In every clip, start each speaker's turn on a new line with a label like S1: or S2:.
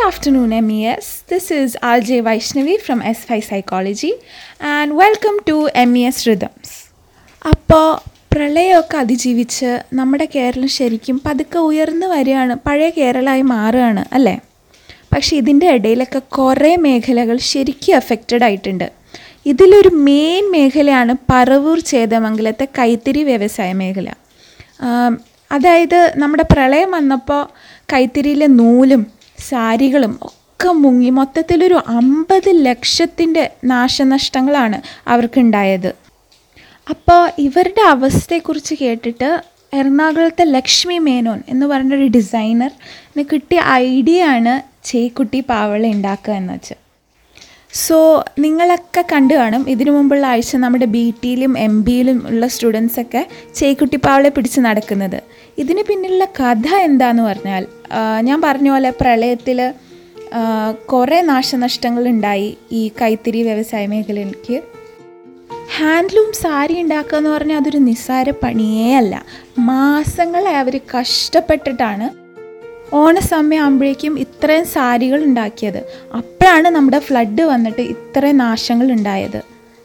S1: afternoon, MES. This is RJ Vaishnavi from S5 Psychology and welcome to MES Rhythms. അപ്പോൾ പ്രളയമൊക്കെ അതിജീവിച്ച് നമ്മുടെ കേരളം ശരിക്കും പതുക്കെ ഉയർന്നു വരികയാണ് പഴയ കേരളമായി മാറുകയാണ് അല്ലേ പക്ഷേ ഇതിൻ്റെ ഇടയിലൊക്കെ കുറേ മേഖലകൾ ശരിക്കും അഫക്റ്റഡ് ആയിട്ടുണ്ട് ഇതിലൊരു മെയിൻ മേഖലയാണ് പറവൂർ ചേതമംഗലത്തെ കൈത്തിരി വ്യവസായ മേഖല ആം, അതായത് നമ്മുടെ പ്രളയം വന്നപ്പോൾ കൈത്തിരിയിലെ നൂലും സാരികളും ഒക്കെ മുങ്ങി മൊത്തത്തിലൊരു അമ്പത് ലക്ഷത്തിൻ്റെ നാശനഷ്ടങ്ങളാണ് അവർക്കുണ്ടായത് അപ്പോൾ ഇവരുടെ അവസ്ഥയെക്കുറിച്ച് കേട്ടിട്ട് എറണാകുളത്തെ ലക്ഷ്മി മേനോൻ എന്ന് പറഞ്ഞൊരു ഡിസൈനറിന് കിട്ടിയ ഐഡിയ ആണ് ചേക്കുട്ടി പാവള ഉണ്ടാക്കുക എന്ന് വെച്ച് സോ നിങ്ങളൊക്കെ കണ്ടു കാണും ഇതിനു മുമ്പുള്ള ആഴ്ച നമ്മുടെ ബി ടിയിലും എം ബിയിലും ഉള്ള സ്റ്റുഡൻസൊക്കെ ചേക്കുട്ടിപ്പാവളെ പിടിച്ച് നടക്കുന്നത് ഇതിന് പിന്നിലുള്ള കഥ എന്താന്ന് പറഞ്ഞാൽ ആ, ഞാൻ പറഞ്ഞ പോലെ പ്രളയത്തിൽ കുറേ നാശനഷ്ടങ്ങളുണ്ടായി ഈ കൈത്തിരി വ്യവസായ മേഖലയ്ക്ക് ഹാൻഡ്ലൂം സാരി ഉണ്ടാക്കുക എന്ന് പറഞ്ഞാൽ അതൊരു നിസ്സാര പണിയേ അല്ല മാസങ്ങളെ അവർ കഷ്ടപ്പെട്ടിട്ടാണ് ഓണസമയം ആകുമ്പോഴേക്കും ഇത്രയും സാരികൾ ഉണ്ടാക്കിയത് അപ്പോഴാണ് നമ്മുടെ ഫ്ലഡ് വന്നിട്ട് ഇത്രയും നാശങ്ങൾ ഉണ്ടായത്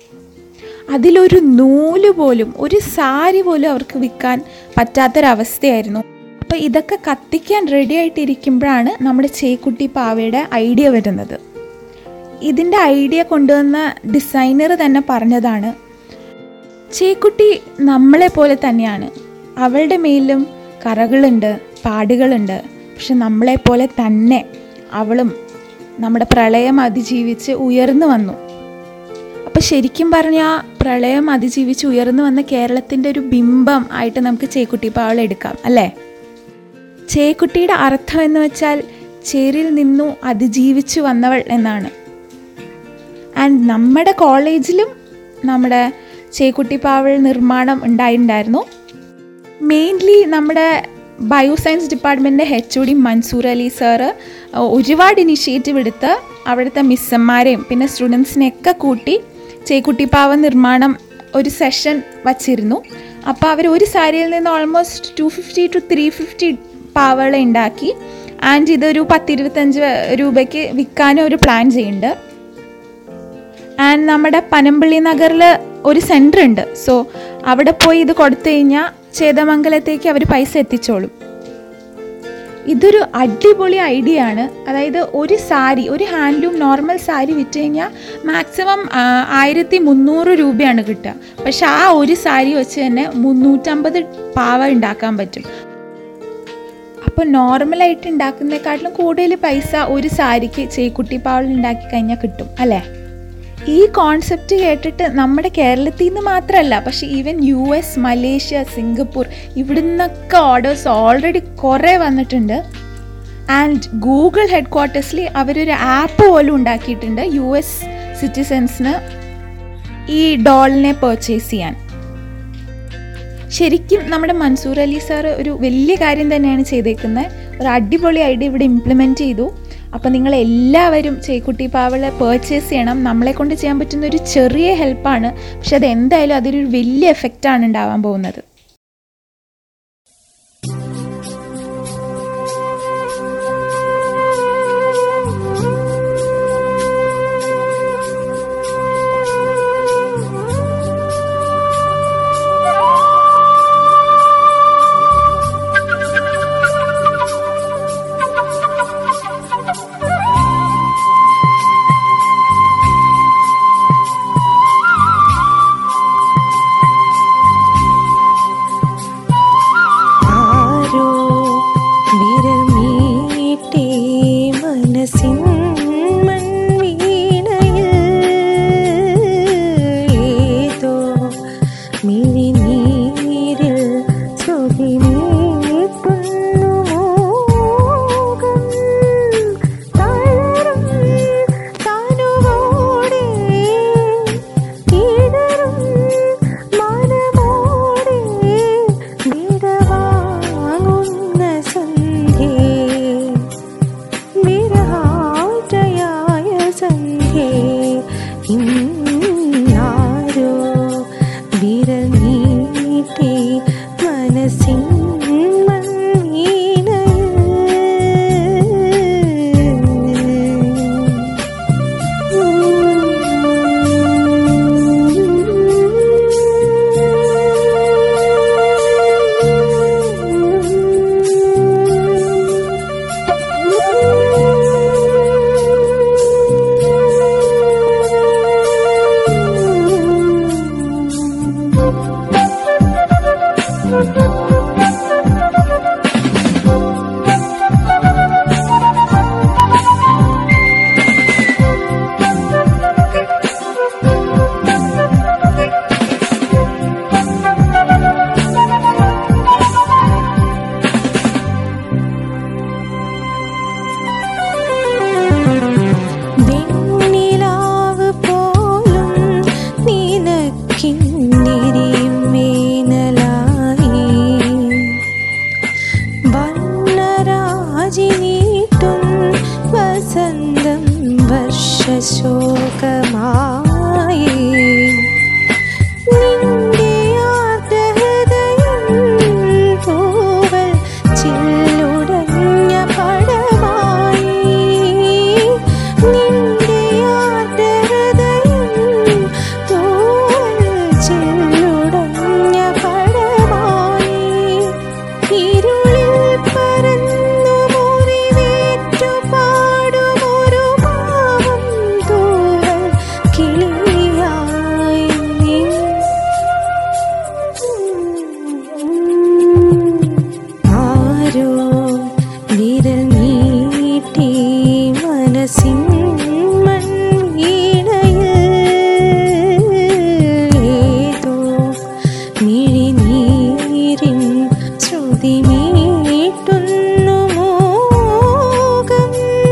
S1: അതിലൊരു നൂല് പോലും ഒരു സാരി പോലും അവർക്ക് വിൽക്കാൻ പറ്റാത്തൊരവസ്ഥയായിരുന്നു അപ്പോൾ ഇതൊക്കെ കത്തിക്കാൻ റെഡി ആയിട്ടിരിക്കുമ്പോഴാണ് നമ്മുടെ ചേക്കുട്ടി പാവയുടെ ഐഡിയ വരുന്നത് ഇതിൻ്റെ ഐഡിയ കൊണ്ടുവന്ന ഡിസൈനർ തന്നെ പറഞ്ഞതാണ് ചേക്കുട്ടി നമ്മളെ പോലെ തന്നെയാണ് അവളുടെ മേലും കറകളുണ്ട് പാടുകളുണ്ട് പക്ഷെ നമ്മളെ പോലെ തന്നെ അവളും നമ്മുടെ പ്രളയം അതിജീവിച്ച് ഉയർന്നു വന്നു അപ്പം ശരിക്കും പറഞ്ഞാൽ പ്രളയം അതിജീവിച്ച് ഉയർന്നു വന്ന കേരളത്തിൻ്റെ ഒരു ബിംബം ആയിട്ട് നമുക്ക് ചേക്കുട്ടി പാവള എടുക്കാം അല്ലേ ചേക്കുട്ടിയുടെ അർത്ഥം എന്ന് വെച്ചാൽ ചേരിൽ നിന്നു അതിജീവിച്ചു വന്നവൾ എന്നാണ് ആൻഡ് നമ്മുടെ കോളേജിലും നമ്മുടെ ചേക്കുട്ടി പാവൾ നിർമ്മാണം ഉണ്ടായിട്ടുണ്ടായിരുന്നു മെയിൻലി നമ്മുടെ ബയോ സയൻസ് ഡിപ്പാർട്ട്മെൻറ്റിൻ്റെ H O D Mansoor Ali sir ഒരുപാട് ഇനിഷ്യേറ്റീവ് എടുത്ത് അവിടുത്തെ മിസ്സന്മാരെയും പിന്നെ സ്റ്റുഡൻസിനെയൊക്കെ കൂട്ടി ചേക്കുട്ടിപ്പാവ നിർമ്മാണം ഒരു സെഷൻ വച്ചിരുന്നു അപ്പോൾ അവർ ഒരു സാരിയിൽ നിന്ന് almost two fifty to three fifty പാവകൾ ഉണ്ടാക്കി ആൻഡ് ഇതൊരു പത്തിരുപത്തഞ്ച് രൂപയ്ക്ക് വിൽക്കാനും ഒരു പ്ലാൻ ചെയ്യുന്നുണ്ട് ആൻഡ് നമ്മുടെ പനമ്പള്ളി നഗറിൽ ഒരു സെൻറ്റർ ഉണ്ട് സോ അവിടെ പോയി ഇത് കൊടുത്തു കഴിഞ്ഞാൽ ചേതമംഗലത്തേക്ക് അവർ പൈസ എത്തിച്ചോളും ഇതൊരു അടിപൊളി ഐഡിയ ആണ് അതായത് ഒരു സാരി ഒരു ഹാൻഡ്ലൂം നോർമൽ സാരി വിറ്റ് കഴിഞ്ഞാൽ മാക്സിമം ആയിരത്തി മുന്നൂറ് രൂപയാണ് കിട്ടുക പക്ഷെ ആ ഒരു സാരി വെച്ച് തന്നെ മുന്നൂറ്റമ്പത് പാവ ഉണ്ടാക്കാൻ പറ്റും അപ്പോൾ നോർമലായിട്ട് ഉണ്ടാക്കുന്നതിനെക്കാട്ടിലും കൂടുതൽ പൈസ ഒരു സാരിക്ക് ചേക്കുട്ടി പാവൽ ഉണ്ടാക്കി കഴിഞ്ഞാൽ കിട്ടും അല്ലേ ഈ കോൺസെപ്റ്റ് കേട്ടിട്ട് നമ്മുടെ കേരളത്തിൽ നിന്ന് മാത്രമല്ല പക്ഷെ even U S Malaysia Singapore ഇവിടെ നിന്നൊക്കെ ഓർഡേഴ്സ് ഓൾറെഡി കുറേ വന്നിട്ടുണ്ട് ആൻഡ് ഗൂഗിൾ ഹെഡ് ക്വാർട്ടേഴ്സിൽ അവരൊരു ആപ്പ് പോലും ഉണ്ടാക്കിയിട്ടുണ്ട് യു എസ് സിറ്റിസൻസിന് ഈ ഡോളിനെ പർച്ചേസ് ചെയ്യാൻ ശരിക്കും നമ്മുടെ മൻസൂർ അലി സാർ ഒരു വലിയ കാര്യം തന്നെയാണ് ചെയ്തേക്കുന്നത് ഒരു അടിപൊളി ഐഡിയ ഇവിടെ ഇംപ്ലിമെൻറ്റ് ചെയ്തു അപ്പോൾ നിങ്ങൾ എല്ലാവരും ചേക്കുട്ടി പാവളെ പർച്ചേസ് ചെയ്യണം നമ്മളെ കൊണ്ട് ചെയ്യാൻ പറ്റുന്ന ഒരു ചെറിയ ഹെൽപ്പാണ് പക്ഷെ അത് എന്തായാലും അതൊരു വലിയ എഫക്റ്റാണ് ഉണ്ടാവാൻ പോകുന്നത്
S2: ശോകമായി നിന്റെ ആർദ്രഹൃദയം തൂവൽ ചില്ലുടഞ്ഞ പടമായി നിന്റെ ആർദ്രഹൃദയം തൂവൽ ചില്ലുടഞ്ഞ പടമായി ഇരുളിൽ പരന്നു മുറിവേറ്റു പാടുമൊരു പാവം തൂവൽ കിളിയായി നീ ആരോ വിരൽ നീട്ടി മനസ്സിൻ മൺവീണയിൽ ഏതോ മിഴിനീരിൻ ശ്രുതി മീട്ടുന്നു മോകം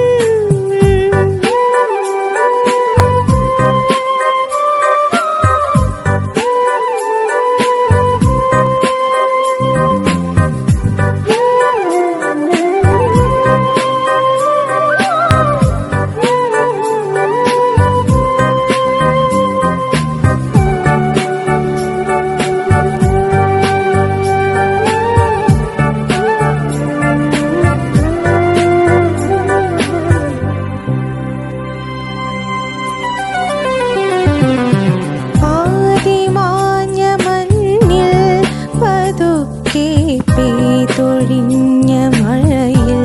S2: പാതിമാഞ്ഞ മഞ്ഞിൽ പതുക്കെ പെയ്തൊഴിഞ്ഞ മഴയിൽ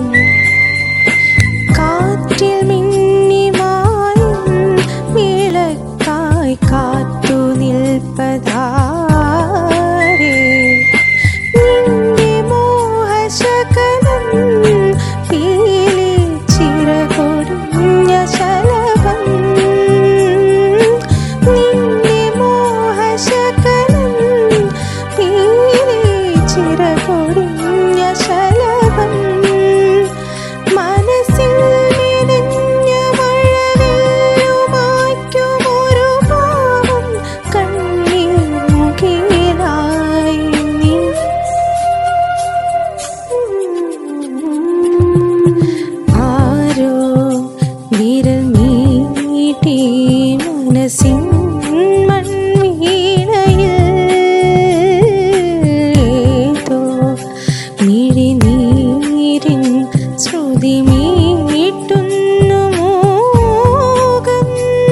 S2: കാറ്റിൽ മിന്നിമായും വിളക്കായി കാത്തു നിൽപ്പതാരേ നിന്റെ മോഹശകലം പീലി ചിറകൊടിഞ്ഞ ശലഭം നിന്റെ മോഹശകലം പീലി ചിറകൊടിഞ്ഞ ശലഭം മനസ്സിൽ മെനഞ്ഞ മഴവില്ലുമായ്ക്കുമൊരു പാവം കണ്ണീർമുകിലായി നീ ആരോ വിരൽ നീട്ടി മനസ്സിൻ മൺവീണയിൽ ഏതോ മിഴിനീരിൻ ശ്രുതി മീട്ടുന്നു മോകം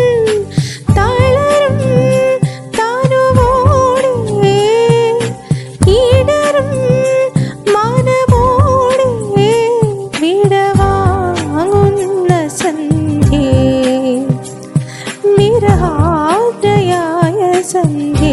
S2: തളരും തനുവോടെ ഇടറും മനമോടെ വിടവാങ്ങുന്ന സന്ധ്യേ നിരഹാദ്രയായ സന്ധ്യേ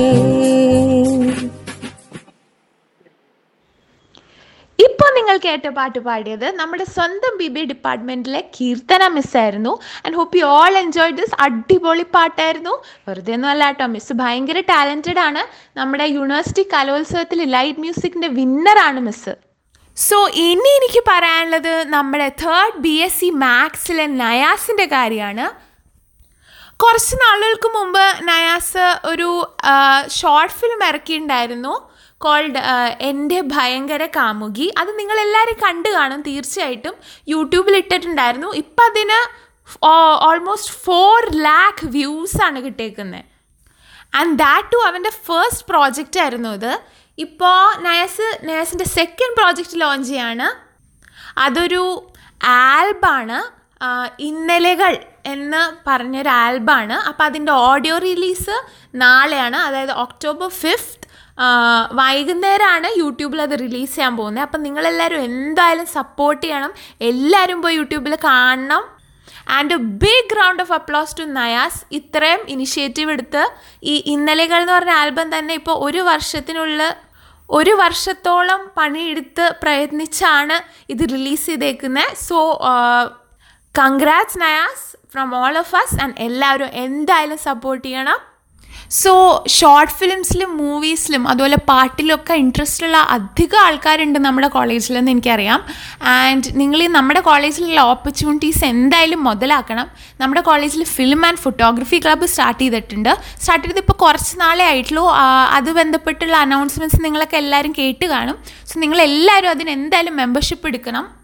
S1: ഇപ്പോൾ നിങ്ങൾ കേട്ട പാട്ട് പാടിയത് നമ്മുടെ സ്വന്തം ബി ബി ഡിപ്പാർട്ട്മെൻറ്റിലെ കീർത്തന മിസ്സായിരുന്നു and hope you all enjoy this അടിപൊളി പാട്ടായിരുന്നു വെറുതെ ഒന്നും അല്ല കേട്ടോ മിസ് ഭയങ്കര ടാലൻറ്റഡ് ആണ് നമ്മുടെ യൂണിവേഴ്സിറ്റി കലോത്സവത്തിൽ ലൈറ്റ് മ്യൂസിക്കിൻ്റെ വിന്നറാണ് മിസ് സോ ഇനി എനിക്ക് പറയാനുള്ളത് നമ്മുടെ തേർഡ് ബി എസ് സി മാത്സിലെ നയാസിൻ്റെ കാര്യമാണ് കുറച്ച് നാളുകൾക്ക് മുമ്പ് നയാസ് ഒരു ഷോർട്ട് ഫിലിം ഇറക്കിയിട്ടുണ്ടായിരുന്നു കോൾഡ് എൻ്റെ ഭയങ്കര കാമുകി അത് നിങ്ങളെല്ലാവരും കണ്ടു കാണും തീർച്ചയായിട്ടും യൂട്യൂബിൽ ഇട്ടിട്ടുണ്ടായിരുന്നു ഇപ്പം അതിന് ഓൾമോസ്റ്റ് ഫോർ ലാക്ക് വ്യൂസാണ് കിട്ടിയേക്കുന്നത് ആൻഡ് ദാറ്റ് ടു അവൻ്റെ ഫസ്റ്റ് പ്രോജക്റ്റ് ആയിരുന്നു ഇത് ഇപ്പോൾ നയസ് നയസിൻ്റെ സെക്കൻഡ് പ്രോജക്റ്റ് ലോഞ്ച് ചെയ്യാണ് അതൊരു ആൽബാണ് ഇന്നലെകൾ എന്ന് പറഞ്ഞൊരു ആൽബാണ് അപ്പോൾ അതിൻ്റെ ഓഡിയോ റിലീസ് നാളെയാണ് അതായത് ഒക്ടോബർ ഫിഫ്ത്ത് വൈകുന്നേരമാണ് യൂട്യൂബിൽ അത് റിലീസ് ചെയ്യാൻ പോകുന്നത് അപ്പം നിങ്ങളെല്ലാവരും എന്തായാലും സപ്പോർട്ട് ചെയ്യണം എല്ലാവരും പോയി യൂട്യൂബിൽ കാണണം and big round of applause to Nayas ഇത്രയും ഇനിഷ്യേറ്റീവ് എടുത്ത് ഈ ഇന്നലെകൾ എന്ന് പറഞ്ഞ ആൽബം തന്നെ ഇപ്പോൾ ഒരു വർഷത്തിനുള്ളിൽ ഒരു വർഷത്തോളം പണിയെടുത്ത് പ്രയത്നിച്ചാണ് ഇത് റിലീസ് ചെയ്തേക്കുന്നത് so congrats Nayas from all of us and എല്ലാവരും എന്തായാലും സപ്പോർട്ട് ചെയ്യണം സോ ഷോർട്ട് ഫിലിംസിലും മൂവീസിലും അതുപോലെ പാട്ടിലൊക്കെ ഇൻട്രസ്റ്റ് ഉള്ള അധികം ആൾക്കാരുണ്ട് നമ്മുടെ കോളേജിലെന്ന് എനിക്കറിയാം ആൻഡ് നിങ്ങൾ ഈ നമ്മുടെ കോളേജിലുള്ള ഓപ്പർച്യൂണിറ്റീസ് എന്തായാലും മുതലാക്കണം നമ്മുടെ കോളേജിൽ film and photography club start ചെയ്തിട്ടുണ്ട് സ്റ്റാർട്ട് ചെയ്ത് ഇപ്പോൾ കുറച്ച് നാളെ ആയിട്ടുള്ളൂ ആ, അത് ബന്ധപ്പെട്ടുള്ള അനൗൺസ്മെൻറ്റ്സ് നിങ്ങളൊക്കെ എല്ലാവരും കേട്ട് കാണും സോ നിങ്ങൾ എല്ലാവരും അതിന് എന്തായാലും മെമ്പർഷിപ്പ് എടുക്കണം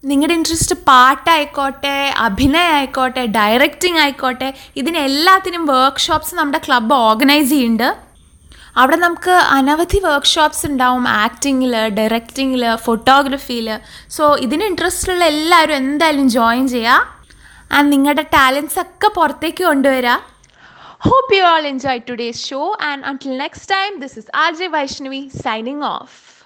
S1: നിങ്ങളുടെ ഇൻട്രസ്റ്റ് പാട്ടായിക്കോട്ടെ അഭിനയം ആയിക്കോട്ടെ ഡയറക്റ്റിംഗ് ആയിക്കോട്ടെ ഇതിനെല്ലാത്തിനും വർക്ക്ഷോപ്സ് നമ്മുടെ ക്ലബ്ബ് ഓർഗനൈസ് ചെയ്യുന്നുണ്ട് അവിടെ നമുക്ക് അനവധി വർക്ക്ഷോപ്സ് ഉണ്ടാവും ആക്ടിങ്ങിൽ ഡയറക്റ്റിങ്ങിൽ ഫോട്ടോഗ്രാഫിയിൽ സോ ഇതിന് ഇൻട്രസ്റ്റ് ഉള്ള എല്ലാവരും എന്തായാലും ജോയിൻ ചെയ്യുക ആൻഡ് നിങ്ങളുടെ ടാലൻസ് ഒക്കെ പുറത്തേക്ക് കൊണ്ടുവരിക hope you all enjoy today's show and until next time this is R J Vaishnavi signing of